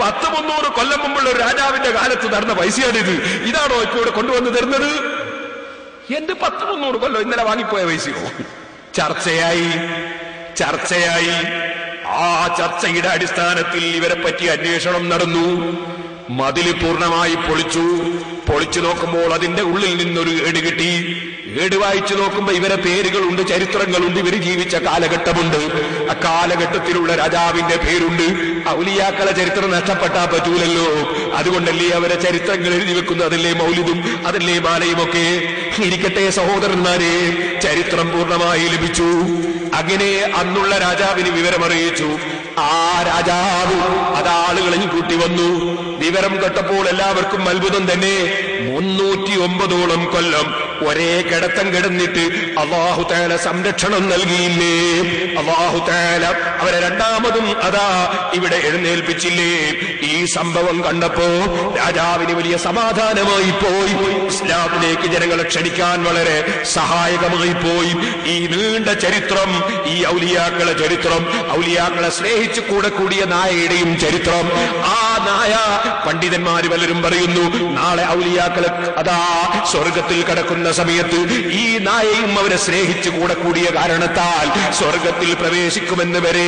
പത്ത് മുന്നൂറ് കൊല്ലം മുമ്പുള്ള ഒരു രാജാവിന്റെ കാലത്ത് നടന്ന പൈസയാണിത് ഇതാണോ ഇപ്പൊ ഇവിടെ കൊണ്ടുവന്ന് തരുന്നത് എന്ത് പത്ത് മുന്നൂറ് കൊല്ലം ഇന്നലെ വാങ്ങിപ്പോയ പൈസയോ ചർച്ചയായി ചർച്ചയായി ആ ചർച്ചയുടെ അടിസ്ഥാനത്തിൽ ഇവരെ പറ്റി അന്വേഷണം നടന്നു മതില് പൂർണ്ണമായി പൊളിച്ചു പൊളിച്ചു നോക്കുമ്പോൾ അതിന്റെ ഉള്ളിൽ നിന്നൊരു ഏട് കിട്ടി ഏട് വായിച്ചു നോക്കുമ്പോ ഇവരെ പേരുകളുണ്ട് ചരിത്രങ്ങളുണ്ട് ഇവർ ജീവിച്ച കാലഘട്ടമുണ്ട് ആ കാലഘട്ടത്തിലുള്ള രാജാവിന്റെ പേരുണ്ട് ഔലിയാക്കളെ ചരിത്രം നഷ്ടപ്പെട്ടാ പറ്റൂലല്ലോ അതുകൊണ്ടല്ലേ അവരെ ചരിത്രങ്ങൾ എഴുതി വെക്കുന്നു അതല്ലേ മൗലിദും അതല്ലേ മാലയും ഒക്കെ ഇരിക്കട്ടെ സഹോദരന്മാരെ ചരിത്രം പൂർണ്ണമായി ലഭിച്ചു അങ്ങനെ അന്നുള്ള രാജാവിന് വിവരമറിയിച്ചു ആ രാജാവ് അതാളുകളെയും കൂട്ടി വന്നു വിവരം കേട്ടപ്പോൾ എല്ലാവർക്കും അത്ഭുതം തന്നെ മുന്നൂറ്റി ഒമ്പതോളം കൊല്ലം ഒരേ കിടത്തം കിടന്നിട്ട് അള്ളാഹു താല സംരക്ഷണം നൽകിയില്ലേ അള്ളാഹു താല അവരെ രണ്ടാമതും അതാ ഇവിടെ എഴുന്നേൽപ്പിച്ചില്ലേ ഈ സംഭവം കണ്ടപ്പോ രാജാവിന് വലിയ സമാധാനമായി പോയി ഇസ്ലാമിലേക്ക് ജനങ്ങളെ ക്ഷണിക്കാൻ വളരെ സഹായകമായി പോയി ഈ നീണ്ട ചരിത്രം ഈ ഔലിയാക്കളെ ചരിത്രം ഔലിയാക്കളെ സ്നേഹിച്ചു കൂടെ കൂടിയ നായയുടെയും ചരിത്രം ആ നായ പണ്ഡിതന്മാര് പലരും പറയുന്നു നാളെ ഔലിയാക്കളെ അതാ സ്വർഗത്തിൽ കിടക്കുന്ന സമയത്ത് ഈ നായയും അവരെ സ്നേഹിച്ചു കൂടെ കൂടിയ കാരണത്താൽ സ്വർഗത്തിൽ പ്രവേശിക്കുമെന്ന് വരെ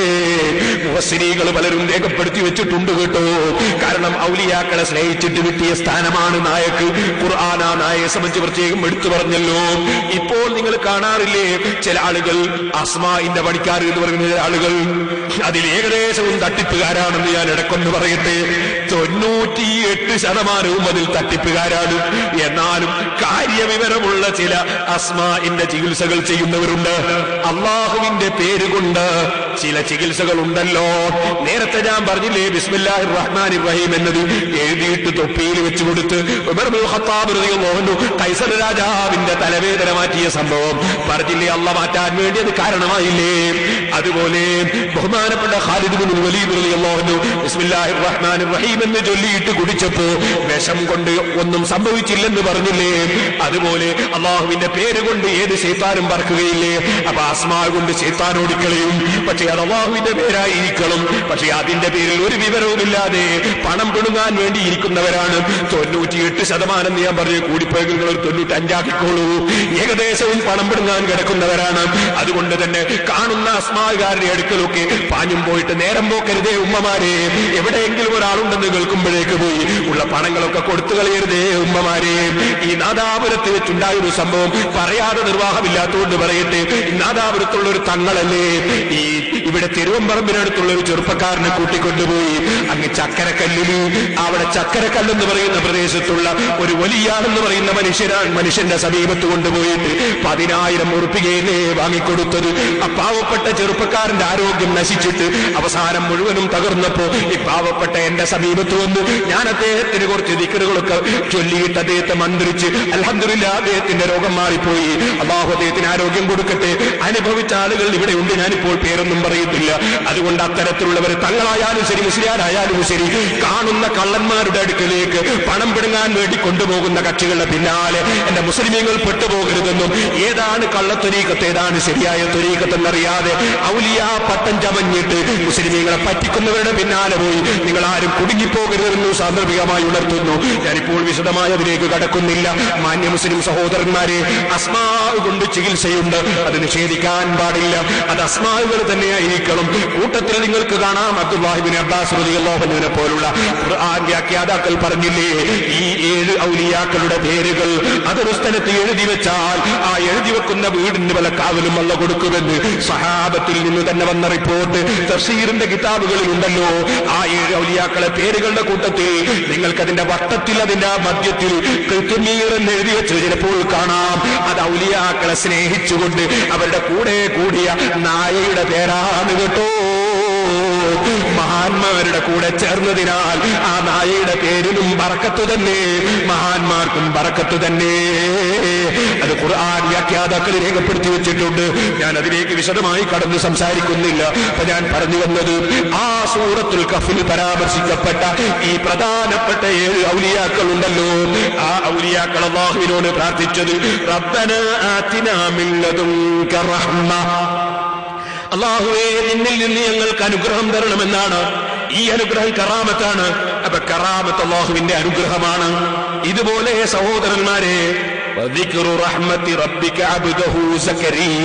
മുഹസിനികൾ പലരും രേഖപ്പെടുത്തി വെച്ചിട്ടുണ്ട് കേട്ടോ കാരണം ഔലിയാക്കളെ സ്നേഹിച്ചിട്ട് കിട്ടിയ സ്ഥാനമാണ് നായക്ക് ഖുർആൻ ആ നായയെ സംബന്ധിച്ച് പ്രത്യേകം എടുത്തു പറഞ്ഞല്ലോ ഇപ്പോൾ നിങ്ങൾ കാണാറില്ലേ ചില ആളുകൾ അസ്മാഇന്റെ പണിക്കാർ എന്ന് പറയുന്ന ചില ആളുകൾ അതിൽ ഏകദേശവും തട്ടിപ്പുകാരാണെന്ന് ഞാൻ ഇടക്കൊന്ന് പറയട്ടെ തൊണ്ണൂറ്റിയെട്ട് ശതമാനവും അതിൽ തട്ടിപ്പുകാരാണ് എന്നാലും കാര്യവിവരമുള്ള ചില അസ്മാഇന്റെ ചികിത്സകൾ ചെയ്യുന്നവരുണ്ട് അള്ളാഹുവിന്റെ പേരുകൊണ്ട് ചില ചികിത്സകൾ ഉണ്ടല്ലോ നേരത്തെ ഞാൻ പറഞ്ഞില്ലേ ബിസ്മില്ലാഹിർ റഹ്മാൻ റഹീം എന്നത് എഴുതിയിട്ട് തൊപ്പിയിൽ വെച്ചു കൊടുത്ത് ഉമർ ഇബ്നുൽ ഖത്താബ് റളിയല്ലാഹു അൻഹു കൈസർ രാജാവിന്റെ തലവേദന മാറ്റിയ സംഭവം പറഞ്ഞില്ലേ അല്ല മാറ്റാൻ വേണ്ടി അത് കാരണമായില്ലേ അതുപോലെ ബഹുമാനപ്പെട്ട ഖാലിദ് ബിൻ വലീദ് റളിയല്ലാഹു അൻഹു ബിസ്മില്ലാഹിർ റഹ്മാനിർ റഹീം എന്ന് ചൊല്ലിയിട്ട് കുടിച്ചപ്പോ വിഷം കൊണ്ട് ഒന്നും സംഭവിച്ചില്ലെന്ന് പറഞ്ഞില്ലേ അതുപോലെ അള്ളാഹുവിന്റെ പേര് കൊണ്ട് ഏത് ശൈത്താനും പറക്കുകയില്ലേ അപ്പൊ ആസ്മാ കൊണ്ട് ശൈത്താൻ ഓടിക്കളയും പക്ഷെ അത് അള്ളാഹുവിന്റെ പേരായിരിക്കണം പക്ഷെ അതിന്റെ പേരിൽ ഒരു വിവരവുമില്ലാതെ പണം പിടുങ്ങാൻ വേണ്ടി ഇരിക്കുന്നവരാണ് തൊണ്ണൂറ്റിയെട്ട് ശതമാനം ഞാൻ പറഞ്ഞു കൂടിപ്പോയെങ്കിൽ നിങ്ങൾ ഒരു തൊണ്ണൂറ്റി അഞ്ചാക്കിക്കോളൂ ഏകദേശവും പണം പിടുങ്ങാൻ കിടക്കുന്നവരാണ് അതുകൊണ്ട് തന്നെ കാണുന്ന അസ്മാകാരുടെ അടുക്കലൊക്കെ പാഞ്ഞും പോയിട്ട് നേരം പോക്കരുതേ ഉമ്മമാരെ എവിടെയെങ്കിലും ഒരാളുണ്ടെന്ന് കേൾക്കുമ്പോഴേക്ക് പോയി ഉള്ള പണങ്ങളൊക്കെ കൊടുത്തു കളയരുതേ ഉമ്മമാരെ ഈ നാദാപുരത്ത് വെച്ചുണ്ടായ ഒരു സംഭവം പറയാതെ നിർവാഹമില്ലാത്തതുകൊണ്ട് പറയട്ടെ ഈ നാദാപുരത്തുള്ള ഒരു തങ്ങളല്ലേ ഈ ഇവിടെ തിരുവമ്പറമ്പിനടുത്തുള്ള ഒരു ചെറുപ്പക്കാരനെ കൂട്ടിക്കൊണ്ടുപോയി അങ്ങ് ചക്കരക്കല്ലില് അവിടെ ചക്കരക്കല്ലെന്ന് പറയുന്ന പ്രദേശത്തുള്ള ഒരു വലിയാണെന്ന് പറയുന്ന മനുഷ്യരാണ് മനുഷ്യന്റെ സമീപത്ത് കൊണ്ടുപോയിട്ട് പതിനായിരം ഉറുപ്പികയിലേ വാങ്ങിക്കൊടുത്തത് ആ പാവപ്പെട്ട ചെറുപ്പക്കാരന്റെ ആരോഗ്യം നശിച്ചിട്ട് അവസാനം മുഴുവനും തകർന്നപ്പോ ഈ പാവപ്പെട്ട എന്റെ സമീപത്ത് വന്നു ഞാൻ അദ്ദേഹത്തിന് കുറച്ച് ദിക്കറുകളൊക്കെ ചൊല്ലിയിട്ട് അദ്ദേഹത്തെ മന്ത്രിച്ച് അലഹദില്ല അദ്ദേഹത്തിന്റെ രോഗം മാറിപ്പോയി അള്ളാഹു അദ്ദേഹത്തിന് ആരോഗ്യം കൊടുക്കട്ടെ അനുഭവിച്ച ആളുകൾ ഇവിടെ ഉണ്ട് ഞാനിപ്പോൾ പേരൊന്നും പറയുന്നില്ല അതുകൊണ്ട് അത്തരത്തിലുള്ളവർ തങ്ങളായാലും ശരി മുസ്ലിയാരായാലും ശരി കാണുന്ന കള്ളന്മാരുടെ അടുക്കലേക്ക് പണം പിടുങ്ങാൻ വേണ്ടി കൊണ്ടുപോകുന്ന കക്ഷികളുടെ പിന്നാലെ എന്റെ മുസ്ലിമീങ്ങൾ പെട്ടുപോകരുതെന്നും ഏതാണ് കള്ളത്തൊരീക്കത്ത് ഏതാണ് ശരിയായ തൊരീക്കത്തെന്നറിയാതെ ഔലിയ പട്ടം ചമഞ്ഞിട്ട് മുസ്ലിമീങ്ങളെ പറ്റിക്കുന്നവരുടെ പിന്നാലെ പോയി നിങ്ങൾ ആരും കുടുങ്ങിപ്പോകരുതെന്നും സാന്ദർഭികമായി ഉണർത്തുന്നു ഞാനിപ്പോൾ വിശദമായി അതിലേക്ക് കടക്കുന്നില്ല മാന്യ മുസ്ലിം സഹോദരന്മാരെ അസ്മാവ് കൊണ്ട് ചികിത്സയുണ്ട് അത് നിഷേധിക്കാൻ പാടില്ല അത് അസ്മാവുകൾ തന്നെയായിരിക്കണം കൂട്ടത്തിൽ നിങ്ങൾക്ക് കാണാം അബ്ദുല്ലാഹിബിൻ അബ്ബാസ് റളിയല്ലാഹുവിനെ പോലുള്ള ഖുർആൻ വ്യാഖ്യാതാക്കൾ പറഞ്ഞില്ലേ ഈ ഏഴ് ഔലിയാക്കളുടെ പേരുകൾ അതൊരു സ്ഥലത്ത് എഴുതി വെച്ചാൽ ആ എഴുതി വെക്കുന്ന വീടിന് വല്ല കാവലും വല്ല കൊടുക്കുമെന്ന് സഹാബത്തിൽ നിന്ന് തന്നെ വന്ന റിപ്പോർട്ട് തഫ്സീറിന്റെ കിതാബുകളിൽ ഉണ്ടല്ലോ ആ ഏഴ് ഔലിയാക്കളെ പേരുകളുടെ കൂട്ടത്തിൽ നിങ്ങൾക്കതിന്റെ വട്ടത്തിൽ അതിന്റെ ആ മധ്യത്തിൽ കൃത്യമീർ എന്ന് എഴുതി വെച്ച് ചിലപ്പോൾ കാണാം അത് ഔലിയാക്കളെ സ്നേഹിച്ചുകൊണ്ട് അവരുടെ കൂടെ കൂടിയ നായയുടെ പേരാണ് കേട്ടോ മഹാന്മാരുടെ കൂടെ ചേർന്നതിനാൽ ആ നായയുടെ പേരിലും ബറക്കത്ത് തന്നെ മഹാന്മാർക്കും ബറക്കത്ത് തന്നെ അത് ഖുർആൻ വ്യാഖ്യാതാക്കൾ രേഖപ്പെടുത്തി വെച്ചിട്ടുണ്ട് ഞാൻ അതിലേക്ക് വിശദമായി കടന്ന് സംസാരിക്കുന്നില്ല അപ്പൊ ഞാൻ പറഞ്ഞു വന്നത് ആ സൂറത്തുൽ കഫിൽ പരാമർശിക്കപ്പെട്ട ഈ പ്രധാനപ്പെട്ട ഏഴ് ഔലിയാക്കൾ ഉണ്ടല്ലോ ആ ഔലിയാക്കൾ അള്ളാഹുവിനോട് പ്രാർത്ഥിച്ചത് റബ്ബന ആതിനാ മിൻ ലദുൻക റഹ്മ അള്ളാഹുവേ നിന്നിൽ നിന്ന് ഞങ്ങൾക്ക് അനുഗ്രഹം തരണമെന്നാണ് ഈ അനുഗ്രഹം കറാമത്താണ് അപ്പൊ കറാമത്ത് അള്ളാഹുവിന്റെ അനുഗ്രഹമാണ് ഇതുപോലെ സഹോദരന്മാരെ വദിക്റു റഹ്മത്തി റബ്ബിക അബ്ദഹു സക്കരിയ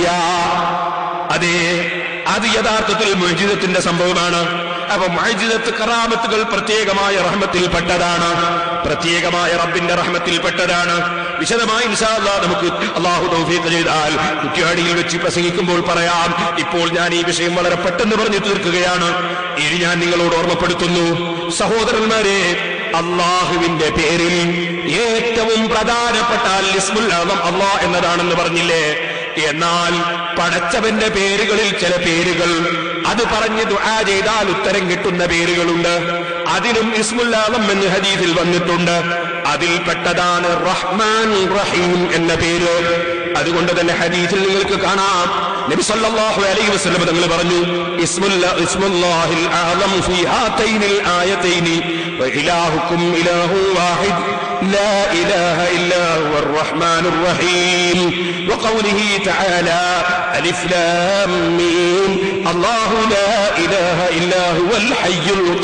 അതെ അത് യഥാർത്ഥത്തിൽ മൊയ്ജിദത്തിന്റെ സംഭവമാണ് അപ്പൊ മൊയ്ജിദത്ത് കറാമത്തുകൾ പ്രത്യേകമായ റഹ്മത്തിൽപ്പെട്ടതാണ് പ്രത്യേകമായ റബ്ബിന്റെ റഹ്മത്തിൽപ്പെട്ടതാണ് വിശദമായി ഇൻഷാ അല്ലാഹ് നമുക്ക് അള്ളാഹു തൗഫീഖ് ചെയ്താൽ കുറ്റിയാടിയിൽ വെച്ച് പ്രസംഗിക്കുമ്പോൾ പറയാം ഇപ്പോൾ ഞാൻ ഈ വിഷയം വളരെ പെട്ടെന്ന് പറഞ്ഞു തീർക്കുകയാണ് ഇനി ഞാൻ നിങ്ങളോട് ഓർമ്മപ്പെടുത്തുന്നു സഹോദരന്മാരെ അള്ളാഹുവിന്റെ പേരിൽ ഏറ്റവും പ്രധാനപ്പെട്ട അൽ ഇസ്മുൽ അസം അള്ളാഹ് എന്നതാണെന്ന് പറഞ്ഞില്ലേ എന്നാൽ പടച്ചവന്റെ പേരുകളിൽ ചില പേരുകൾ അത് പറഞ്ഞ് ദുആ ചെയ്താൽ ഉത്തരം കിട്ടുന്ന പേരുകളുണ്ട് അതിനും ഇസ്മുല്ലാളം എന്ന് ഹദീസിൽ വന്നിട്ടുണ്ട് അതിൽപ്പെട്ടതാണ് റഹ്മാൻ റഹീം എന്ന പേര് അതുകൊണ്ട് തന്നെ ഹദീസിൽ നിങ്ങൾക്ക് കാണാം നബി സല്ലല്ലാഹു അലൈഹി വസല്ലം തങ്ങൾ പറഞ്ഞു ഇസ്മുല്ല ഇസ്മുല്ലാഹിൽ അഅലം ഫീ ഹാതൈനിൽ ആയതൈനി വഇലാഹുക്കും ഇലാഹു വാഹിദ് لا إله إلا هو الرحمن الرحيم وقوله تعالى ألف لام ميم الله لا إله إلا هو الحي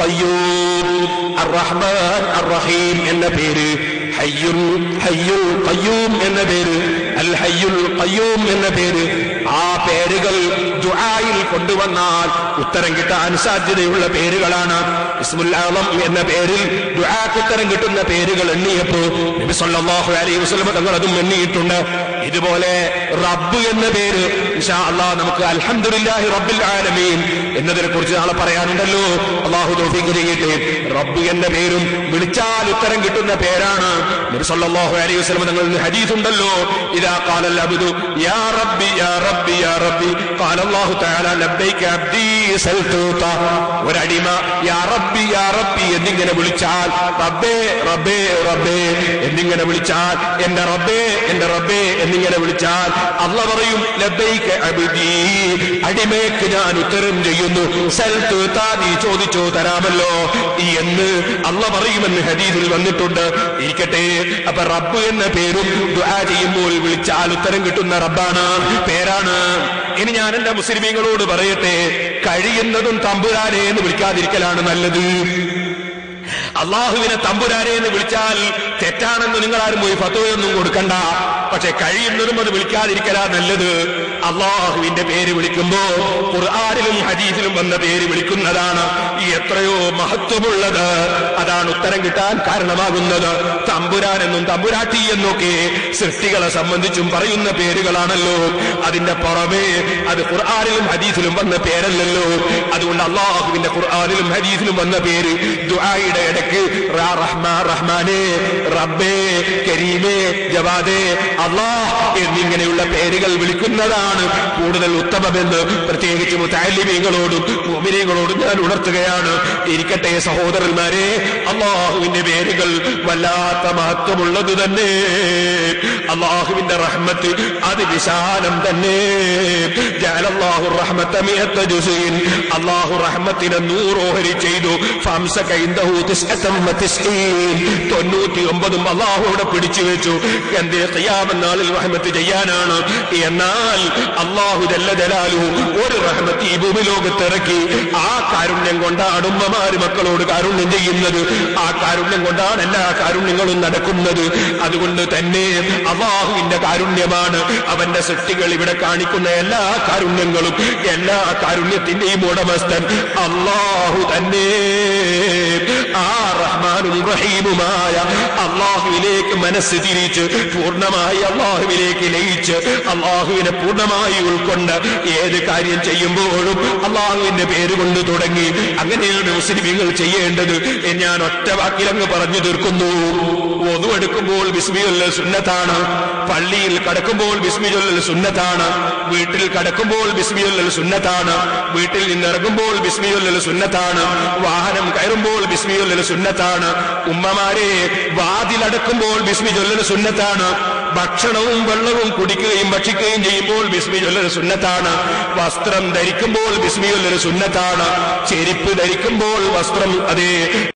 القيوم الرحمن الرحيم എന്ന പേര് ഹയ്യുൽ ഹയ്യുൽ ഖയ്യൂം എന്ന പേര് അൽ ഹയ്യുൽ ഖയ്യൂം എന്ന പേര് ആ പേരുകൾ ദുആയിൽ കൊണ്ടുവന്നാൽ ഉത്തരം കിട്ടാൻ സാധ്യതയുള്ള പേരുകളാണ് ഇസ്മുൽ ആളം എന്ന പേരിൽ ദുആക്ക് ഉത്തരം കിട്ടുന്ന പേരുകൾ എണ്ണിയപ്പോ നബി സല്ലല്ലാഹു അലൈഹി വസല്ലം തങ്ങൾ അതും എണ്ണിയിട്ടുണ്ട് ഇതുപോലെ റബ്ബ് എന്ന പേര് ഇൻഷാ അല്ലാഹ് നമുക്ക് അൽഹംദുലില്ലാഹി റബ്ബിൽ ആലമീൻ എന്നതിനെ കുറിച്ച് നാളെ പറയാനുണ്ടല്ലോ അള്ളാഹു തൗഫീഖ് ചെയ്യട്ടെ റബ്ബ് എന്ന പേരും വിളിച്ചാൽ ഉത്തരം കിട്ടുന്ന പേരാണ് നബി സല്ലല്ലാഹു അലൈഹി വസല്ലം തങ്ങളിൽ നിന്ന് ഹദീസ് ഉണ്ടല്ലോ ഇദാ ഖാല അൽ അബ്ദു യാ റബ്ബി യാ റബ്ബി യാ റബ്ബി ഖാല അല്ലാഹു തആല ലബ്ബൈക അബ്ദി സൽതൂത ഒരടിമ യാ റബ്ബി യാ റബ്ബി എന്നിങ്ങനെ വിളിച്ചാൽ റബ്ബേ റബ്ബേ റബ്ബേ എന്നിങ്ങനെ വിളിച്ചാൽ എന്റെ റബ്ബേ എന്റെ റബ്ബേ എന്നിങ്ങനെ വിളിച്ചാൽ അല്ല പറയും ലബ്ബൈക അബ്ദി അടിമയ്ക്ക് ഞാൻ ഉത്തരം ചെയ്യുന്നു സൽതൂത നീ ചോദിച്ചോ തരാമല്ലോ എന്ന് അല്ല പറയുമെന്ന് ഹദീസിൽ വന്നിട്ടുണ്ട് ഇരിക്കട്ടെ അപ്പൊ റബ്ബ് എന്ന പേരും ദുആ ചെയ്യുമ്പോൾ വിളിച്ചാൽ ഉത്തരം കിട്ടുന്ന റബ്ബാണ് പേരാണ് ഇനി ഞാൻ എന്റെ മുസ്ലിമീങ്ങളോട് പറയട്ടെ കഴിയുന്നതും തമ്പുരാനെ എന്ന് വിളിക്കാതിരിക്കലാണ് നല്ലത് അള്ളാഹുവിനെ തമ്പുരാനെ എന്ന് വിളിച്ചാൽ തെറ്റാണെന്ന് നിങ്ങൾ ആരും പോയി ഫത്തോയൊന്നും കൊടുക്കണ്ട പക്ഷെ കഴിയുന്നതും അത് വിളിക്കാതിരിക്കലാ നല്ലത് അള്ളാഹുവിന്റെ പേര് വിളിക്കുമ്പോ ഖുർആാനിലും ഹദീസിലും വന്ന പേര് വിളിക്കുന്നതാണ് ഈ എത്രയോ മഹത്വമുള്ളത് അതാണ് ഉത്തരം കിട്ടാൻ കാരണമാകുന്നത് തമ്പുരാൻ എന്നും തമ്പുരാട്ടി എന്നൊക്കെ സൃഷ്ടികളെ സംബന്ധിച്ചും പറയുന്ന പേരുകളാണല്ലോ അതിന്റെ പുറമേ അത് ഖുർആാനിലും ഹദീസിലും വന്ന പേരല്ലല്ലോ അതുകൊണ്ട് അള്ളാഹുവിന്റെ ഖുർആാനിലും ഹദീസിലും വന്ന പേര് ദുആയുടെ ഇടയ്ക്ക് റാ റഹ്മാ റഹ്മാനെ റബ്ബേ കരീമേ ജവാദേ അള്ളാഹ് എന്നിങ്ങനെയുള്ള പേരുകൾ വിളിക്കുന്നതാണ് കൂടുതൽ ഉത്തമമെന്ന് പ്രത്യേകിച്ച് മുത്താലിമീങ്ങളോടും മോമിനീങ്ങളോടും ഞാൻ ഉണർത്തുകയാണ് ഇരിക്കട്ടെ സഹോദരന്മാരെ അള്ളാഹുവിന്റെ പേരുകൾ വല്ലാത്ത മഹത്വമുള്ളത് തന്നെ അള്ളാഹുവിന്റെ റഹ്മത്ത് അത് വിശാലം തന്നെ ജഅലല്ലാഹു റഹ്മത്ത മിഅത്ത ജുസീൻ അള്ളാഹു റഹ്മത്തിനെ നൂറോഹരി ചെയ്തു ഫംസക ഇൻദഹു തിസ്അത്തം വതിസ്ഈൻ തൊണ്ണൂറ്റി ഒമ്പതും അള്ളാഹുവിടെ പിടിച്ചു വെച്ചു എന്റെ ഖിയാമത്ത് നാളിൽ റഹ്മത്ത് ചെയ്യാനാണ് എന്നാൽ അള്ളാഹു ജല്ല ജലാലു ഒരു റഹ്മത്ത് ഈ ഭൂമി ലോകത്ത് ഇറക്കി ആ കാരുണ്യം കൊണ്ടാണ് ഉമ്മമാര് മക്കളോട് കാരുണ്യം ചെയ്യുന്നത് ആ കാരുണ്യം കൊണ്ടാണ് എല്ലാ കാരുണ്യങ്ങളും നടക്കുന്നത് അതുകൊണ്ട് തന്നെ അള്ളാഹുവിന്റെ കാരുണ്യമാണ് അവന്റെ സൃഷ്ടികൾ ഇവിടെ കാണിക്കുന്ന എല്ലാ കാരുണ്യങ്ങളും എല്ലാ കാരുണ്യത്തിന്റെയും ഉടമസ്ഥൻ അള്ളാഹു തന്നെ ആ റഹ്മാനും റഹീമുമായ അള്ളാഹുവിലേക്ക് മനസ്സ് തിരിച്ച് പൂർണ്ണമായി അള്ളാഹുവിലേക്ക് ലയിച്ച് അള്ളാഹുവിനെ പൂർണ്ണമായി ഉൾക്കൊണ്ട് ഏത് കാര്യം ചെയ്യുമ്പോഴും അള്ളാഹുവിന്റെ പേര് കൊണ്ട് തുടങ്ങി അങ്ങനെയാണ് മുസ്ലിമീങ്ങൾ ചെയ്യേണ്ടത് എന്ന് ഞാൻ ഒറ്റ വാക്കിലങ്ങ് പറഞ്ഞു തീർക്കുന്നു ഒന്നുമെടുക്കുമ്പോൾ ബിസ്മിയുള്ള സുന്നത്താണ് പള്ളിയിൽ കടക്കുമ്പോൾ ബിസ്മിചൊല്ലൽ സുന്നത്താണ് വീട്ടിൽ കടക്കുമ്പോൾ ബിസ്മിചൊല്ലൽ സുന്നത്താണ് വീട്ടിൽ നിന്നിറങ്ങുമ്പോൾ ബിസ്മിചൊല്ലൽ സുന്നത്താണ് വാഹനം കയറുമ്പോൾ ബിസ്മിചൊല്ലൽ സുന്നത്താണ് ഉമ്മമാരെ വാതിലടക്കുമ്പോൾ ബിസ്മി ചൊല്ലൽ സുന്നത്താണ് ഭക്ഷണവും വെള്ളവും കുടിക്കുകയും ഭക്ഷിക്കുകയും ചെയ്യുമ്പോൾ ബിസ്മി ചൊല്ലൽ സുന്നത്താണ് വസ്ത്രം ധരിക്കുമ്പോൾ ബിസ്മി ചൊല്ലൽ സുന്നത്താണ് ചെരുപ്പ് ധരിക്കുമ്പോൾ വസ്ത്രം അതേ